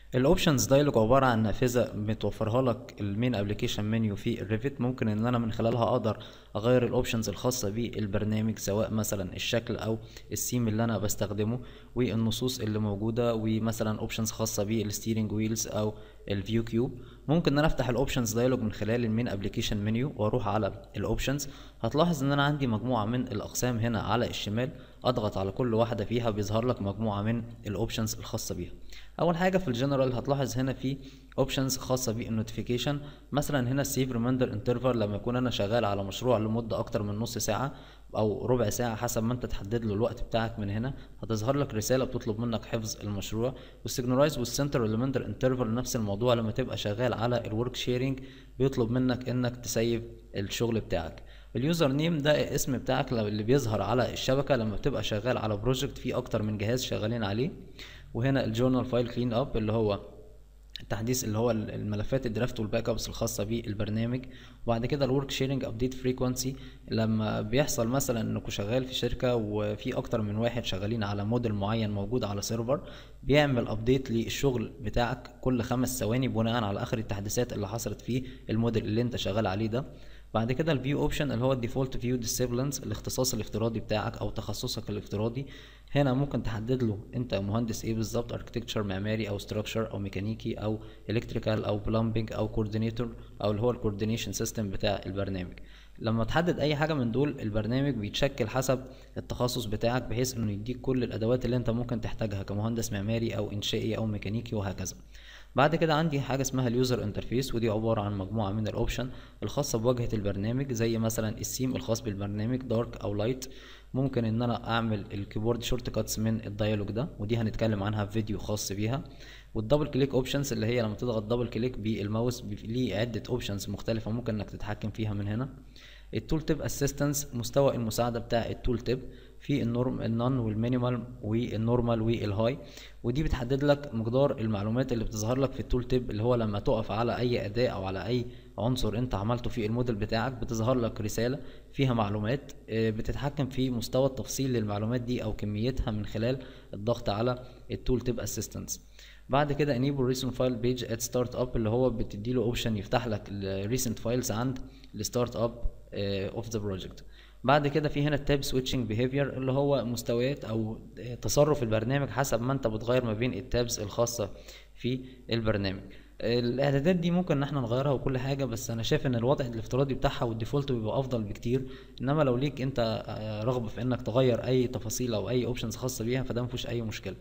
الاوبشنز دايلوج عباره عن نافذه متوفرها لك المين ابلكيشن منيو في الريفت ممكن ان انا من خلالها اقدر اغير الاوبشنز الخاصه بالبرنامج سواء مثلا الشكل او السيم اللي انا بستخدمه والنصوص اللي موجوده ومثلا اوبشنز خاصه بالستيرنج ويلز او الفيو كيوب ممكن ان انا افتح الاوبشنز دايلوج من خلال المين ابلكيشن منيو واروح على الاوبشنز هتلاحظ ان انا عندي مجموعه من الاقسام هنا على الشمال اضغط على كل واحده فيها بيظهر لك مجموعه من الاوبشنز الخاصه بيها اول حاجه في الجنرال هتلاحظ هنا في اوبشنز خاصه بالنوتيفيكيشن مثلا هنا السيف ريمايندر انترفال لما يكون انا شغال على مشروع لمده اكتر من نص ساعه او ربع ساعه حسب ما انت تحدد له الوقت بتاعك من هنا هتظهر لك رساله بتطلب منك حفظ المشروع والسيجنرايز والسنتر ريمايندر انترفال نفس الموضوع لما تبقى شغال على الورك شيرنج بيطلب منك انك تسيف الشغل بتاعك اليوزر نيم ده اسم بتاعك اللي بيظهر على الشبكه لما بتبقى شغال على بروجكت فيه اكتر من جهاز شغالين عليه وهنا الجورنال فايل كلين اب اللي هو التحديث اللي هو الملفات الدرافت والباك ابس الخاصه بالبرنامج وبعد كده الورك شيرنج ابديت فريكوانسي لما بيحصل مثلا انك شغال في شركه وفي اكتر من واحد شغالين على موديل معين موجود على سيرفر بيعمل ابديت للشغل بتاعك كل خمس ثواني بناء على اخر التحديثات اللي حصلت في الموديل اللي انت شغال عليه ده بعد كده الفيو اوبشن اللي هو الديفولت فيو ديسيبلينز الاختصاص الافتراضي بتاعك او تخصصك الافتراضي هنا ممكن تحدد له انت مهندس ايه بالظبط اركتكتشر معماري او ستراكشر او ميكانيكي او الكتريكال او بلمبنج او كوردينيتور او اللي هو الكوردينيشن سيستم بتاع البرنامج لما تحدد اي حاجه من دول البرنامج بيتشكل حسب التخصص بتاعك بحيث انه يديك كل الادوات اللي انت ممكن تحتاجها كمهندس معماري او انشائي او ميكانيكي وهكذا بعد كده عندي حاجه اسمها اليوزر انترفيس ودي عباره عن مجموعه من الاوبشن الخاصه بواجهه البرنامج زي مثلا السيم الخاص بالبرنامج دارك او لايت ممكن ان انا اعمل الكيبورد شورت كاتس من الديالوج ده ودي هنتكلم عنها في فيديو خاص بيها والدبل كليك اوبشنز اللي هي لما تضغط دبل كليك بالماوس ليه عده اوبشنز مختلفه ممكن انك تتحكم فيها من هنا التول تيب اسيستنس مستوى المساعده بتاع التول تيب في النورم النون والمينيمال والنورمال والهاي ودي بتحدد لك مقدار المعلومات اللي بتظهر لك في التول تيب اللي هو لما تقف على اي اداة او على اي عنصر انت عملته في الموديل بتاعك بتظهر لك رسالة فيها معلومات بتتحكم في مستوى التفصيل للمعلومات دي او كميتها من خلال الضغط على التول تيب اسيستنس بعد كده enable recent file page at start up اللي هو بتديله اوبشن يفتح لك recent files عند الستارت اب اوف ذا بروجكت بعد كده في هنا التاب سويتشنج بيهيفير اللي هو مستويات او تصرف البرنامج حسب ما انت بتغير ما بين التابز الخاصه في البرنامج الاعدادات دي ممكن ان احنا نغيرها وكل حاجه بس انا شايف ان الوضع الافتراضي بتاعها والديفولت بيبقى افضل بكتير انما لو ليك انت رغبه في انك تغير اي تفاصيل او اي اوبشنز خاصه بيها فده مفيش اي مشكله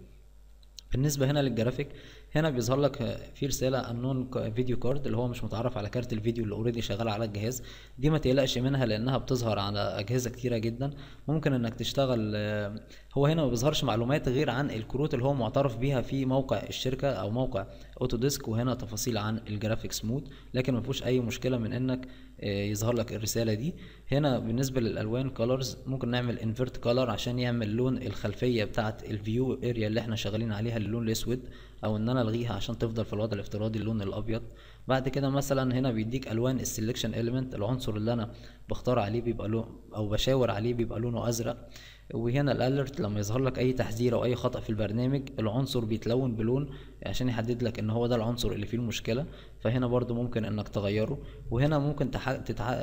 بالنسبه هنا للجرافيك هنا بيظهر لك في رساله انون فيديو كارد اللي هو مش متعرف على كارت الفيديو اللي اوريدي شغال على الجهاز دي ما تقلقش منها لانها بتظهر على اجهزه كتيره جدا ممكن انك تشتغل هو هنا ما بيظهرش معلومات غير عن الكروت اللي هو معترف بيها في موقع الشركه او موقع اوتوديسك وهنا تفاصيل عن الجرافيكس مود لكن ما فيهوش اي مشكله من انك يظهر لك الرساله دي هنا بالنسبه للالوان كولرز ممكن نعمل انفرت كولر عشان يعمل لون الخلفيه بتاعه الفيو اريا اللي احنا شغالين عليها اللون الاسود او ان انا الغيها عشان تفضل في الوضع الافتراضي اللون الابيض بعد كده مثلا هنا بيديك الوان السلكشن اليمنت العنصر اللي انا بختار عليه بيبقى لون او بشاور عليه بيبقى لونه ازرق وهنا الالرت لما يظهر لك اي تحذير او اي خطا في البرنامج العنصر بيتلون بلون عشان يحدد لك ان هو ده العنصر اللي فيه المشكله فهنا برضو ممكن انك تغيره وهنا ممكن تح... تتع...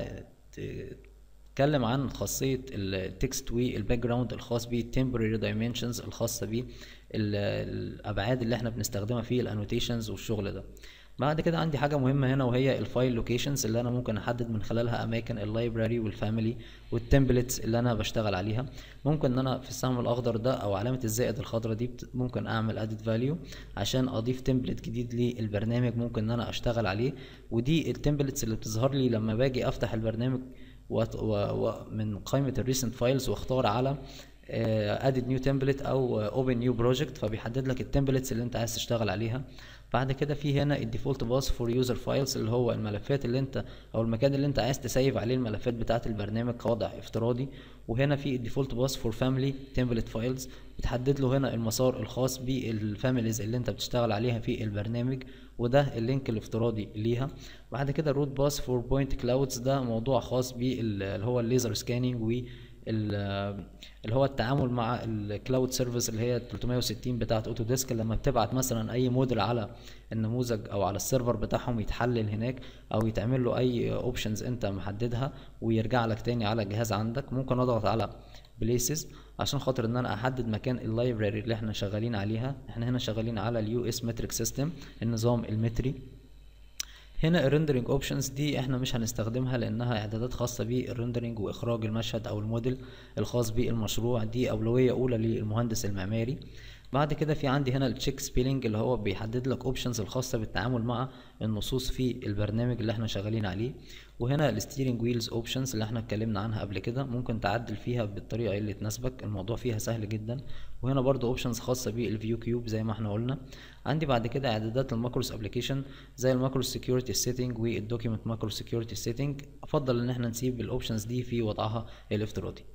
تتكلم عن خاصيه التكست والباك جراوند الخاص بيه temporary dimensions الخاصه بيه الابعاد اللي احنا بنستخدمها في الانوتيشنز والشغل ده بعد كده عندي حاجه مهمه هنا وهي الفايل لوكيشنز اللي انا ممكن احدد من خلالها اماكن اللايبراري والفاميلي والتمبلتس اللي انا بشتغل عليها ممكن ان انا في السهم الاخضر ده او علامه الزائد الخضراء دي ممكن اعمل ادد فاليو عشان اضيف تمبلت جديد للبرنامج ممكن ان انا اشتغل عليه ودي التمبلتس اللي بتظهر لي لما باجي افتح البرنامج ومن قائمه الريسنت فايلز واختار على ادد نيو تمبلت او اوبن نيو بروجكت فبيحدد لك التمبلتس اللي انت عايز تشتغل عليها بعد كده في هنا الديفولت باس فور يوزر فايلز اللي هو الملفات اللي انت او المكان اللي انت عايز تسيف عليه الملفات بتاعه البرنامج كوضع افتراضي وهنا في الديفولت باس فور فاميلي تمبلت فايلز بتحدد له هنا المسار الخاص بالفاميليز اللي انت بتشتغل عليها في البرنامج وده اللينك الافتراضي ليها بعد كده الروت باس فور بوينت كلاودز ده موضوع خاص باللي هو الليزر سكاننج و ال- اللي هو التعامل مع الكلاود سيرفيس اللي هي 360 بتاعه اوتوديسك لما بتبعت مثلا اي موديل على النموذج او على السيرفر بتاعهم يتحلل هناك او يتعمل له اي اوبشنز انت محددها ويرجع لك تاني على الجهاز عندك ممكن اضغط على بليسز عشان خاطر ان انا احدد مكان اللايبراري اللي احنا شغالين عليها احنا هنا شغالين على اليو اس متريك سيستم النظام المتري هنا الريندرنج اوبشنز دي احنا مش هنستخدمها لانها اعدادات خاصه بالريندرنج واخراج المشهد او الموديل الخاص بالمشروع دي اولويه اولى للمهندس المعماري بعد كده في عندي هنا التشيك سبيلنج اللي هو بيحدد لك اوبشنز الخاصه بالتعامل مع النصوص في البرنامج اللي احنا شغالين عليه وهنا الستيرنج ويلز اوبشنز اللي احنا اتكلمنا عنها قبل كده ممكن تعدل فيها بالطريقه اللي تناسبك الموضوع فيها سهل جدا وهنا برضو اوبشنز خاصه بالفيو كيوب زي ما احنا قلنا عندي بعد كده اعدادات الماكروس ابلكيشن زي الماكروس سكيورتي سيتنج والدوكيمنت ماكرو سكيورتي سيتنج افضل ان احنا نسيب الاوبشنز دي في وضعها الافتراضي